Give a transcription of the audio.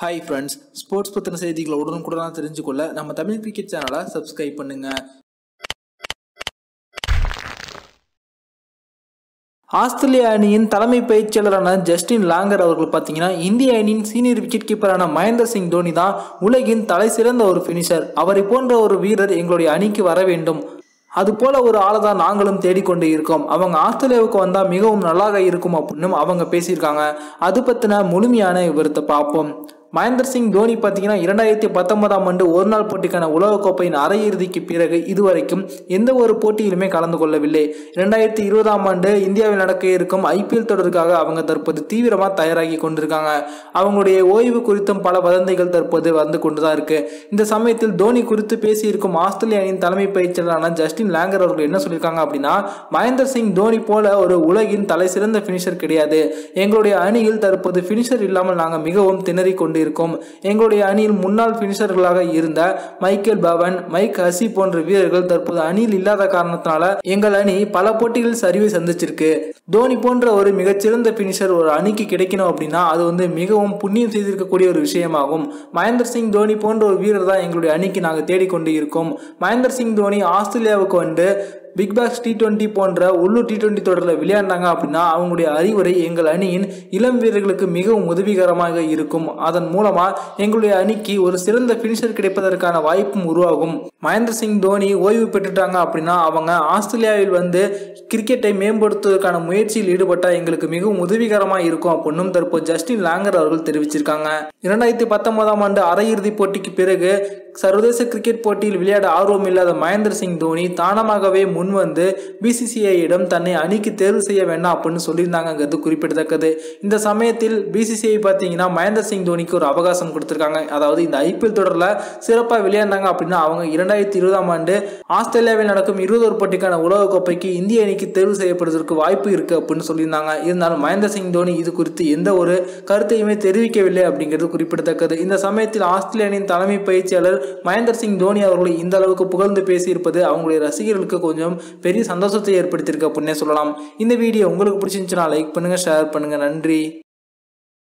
hi friends sports பற்றின செய்திகளை உடனுக்குடனாக தெரிஞ்சுக்கொள்ள நம்ம தமிழ் கிரிக்கெட் சேனலை சப்ஸ்கிரைப் பண்ணுங்க ஆஸ்திரேலிய அணியின் தலைமை பயிற்சியாளரான ஜஸ்டின் லாங்கர் அவர்கள் பார்த்தீங்கன்னா இந்திய அணியின் சீனியர் விக்கெட் கீப்பரான மகேந்திர சிங் தோனி தான் உலகின் தலை சிறந்த ஒரு ஃபினிஷர் அவரை போன்ற ஒரு வீரர் எங்களுடைய அணிக்கு வர வேண்டும் அது போல ஒரு ஆளை தான் நாங்களும் தேடிக்கொண்டு இருக்கோம் அவங்க ஆஸ்திரேலியாவுக்கு வந்தால் மிகவும் நல்லாக இருக்கும் அப்படின்னு அவங்க பேசியிருக்காங்க அது பற்றின முழுமையான விவரத்தை பார்ப்போம் மகேந்திர சிங் தோனி பார்த்தீங்கன்னா இரண்டாயிரத்தி பத்தொன்பதாம் ஆண்டு ஒரு நாள் போட்டிக்கான உலகக்கோப்பையின் அரையிறுதிக்கு பிறகு இதுவரைக்கும் எந்த ஒரு போட்டியிலுமே கலந்து கொள்ளவில்லை இரண்டாயிரத்தி இருபதாம் ஆண்டு இந்தியாவில் நடக்க இருக்கும் ஐபிஎல் தொடருக்காக அவங்க தற்போது தீவிரமாக தயாராகி கொண்டிருக்காங்க அவங்களுடைய ஓய்வு குறித்தும் பல வதந்திகள் தற்போது வந்து கொண்டுதான் இருக்கு இந்த சமயத்தில் தோனி குறித்து பேசியிருக்கும் ஆஸ்திரேலிய அணியின் தலைமை பயிற்சியாளரான ஜஸ்டின் லேங்கர் அவர்கள் என்ன சொல்லியிருக்காங்க அப்படின்னா மகேந்திர சிங் தோனி போல ஒரு உலகின் தலை சிறந்த ஃபினிஷர் கிடையாது எங்களுடைய அணியில் தற்போது ஃபினிஷர் இல்லாமல் நாங்கள் மிகவும் திணறிக் கொண்டு இருக்கோம் எங்களுடைய அணியில் முன்னாள் பினிஷர்களாக இருந்த மைக்கேல் பவன் மைக் ஹசி போன்ற வீரர்கள் தற்போது அணியில் இல்லாத காரணத்தினால எங்கள் அணி பல போட்டிகளில் சரிவை சந்திச்சிருக்கு தோனி போன்ற ஒரு மிகச்சிறந்த பினிஷர் ஒரு அணிக்கு கிடைக்கணும் அப்படின்னா அது வந்து மிகவும் புண்ணியம் செய்திருக்கக்கூடிய ஒரு விஷயமாகும் மகேந்திர சிங் தோனி போன்ற ஒரு வீரர் தான் எங்களுடைய அணிக்கு நாங்கள் தேடிக்கொண்டு இருக்கோம் மகேந்திர சிங் தோனி ஆஸ்திரேலியாவுக்கு வந்து பிக் பாஸ் டி டுவெண்ட்டி போன்ற உள்ளூர் டி டுவெண்ட்டி தொடரில் விளையாண்டாங்க அப்படின்னா அவங்களுடைய அறிவுரை எங்கள் அணியின் இளம் வீரர்களுக்கு மிகவும் உதவிகரமாக இருக்கும் அதன் மூலமாக எங்களுடைய அணிக்கு ஒரு சிறந்த ஃபினிஷர் கிடைப்பதற்கான வாய்ப்பும் உருவாகும் மகேந்திர சிங் தோனி ஓய்வு பெற்றுட்டாங்க அப்படின்னா அவங்க ஆஸ்திரேலியாவில் வந்து கிரிக்கெட்டை மேம்படுத்துவதற்கான முயற்சியில் ஈடுபட்டால் எங்களுக்கு மிகவும் உதவிகரமாக இருக்கும் அப்படின்னும் தற்போது ஜஸ்டின் லாங்கர் அவர்கள் தெரிவிச்சிருக்காங்க இரண்டாயிரத்தி பத்தொன்பதாம் ஆண்டு அரையிறுதி போட்டிக்கு பிறகு சர்வதேச கிரிக்கெட் போட்டியில் விளையாட ஆர்வம் இல்லாத மகேந்திர சிங் தோனி தானமாகவே முன் வந்து பிசிசிஐயிடம் தன்னை அணிக்கு தேர்வு செய்ய வேண்டாம் அப்படின்னு சொல்லியிருந்தாங்கிறது குறிப்பிடத்தக்கது இந்த சமயத்தில் பிசிசிஐ பார்த்தீங்கன்னா மகேந்திர சிங் தோனிக்கு ஒரு அவகாசம் கொடுத்துருக்காங்க அதாவது இந்த ஐபிஎல் தொடரில் சிறப்பாக விளையாண்டாங்க அப்படின்னா அவங்க இரண்டாயிரத்தி இருபதாம் ஆண்டு ஆஸ்திரேலியாவில் நடக்கும் இருபதோரு போட்டிக்கான உலகக்கோப்பைக்கு இந்திய அணிக்கு தேர்வு செய்யப்படுவதற்கு வாய்ப்பு இருக்கு அப்படின்னு சொல்லியிருந்தாங்க இருந்தாலும் மகேந்திர சிங் தோனி இது குறித்து எந்த ஒரு கருத்தையுமே தெரிவிக்கவில்லை அப்படிங்கிறது குறிப்பிடத்தக்கது இந்த சமயத்தில் ஆஸ்திரேலிய அணியின் தலைமை பயிற்சியாளர் மகேந்திர சிங் தோனி அவர்களை இந்த அளவுக்கு புகழ்ந்து பேசியிருப்பது அவங்களுடைய ரசிகர்களுக்கு கொஞ்சம் பெரிய சந்தோஷத்தை ஏற்படுத்தியிருக்கு அப்படின்னே சொல்லலாம் இந்த வீடியோ உங்களுக்கு பிடிச்சிருந்துச்சுன்னா லைக் பண்ணுங்க ஷேர் பண்ணுங்க நன்றி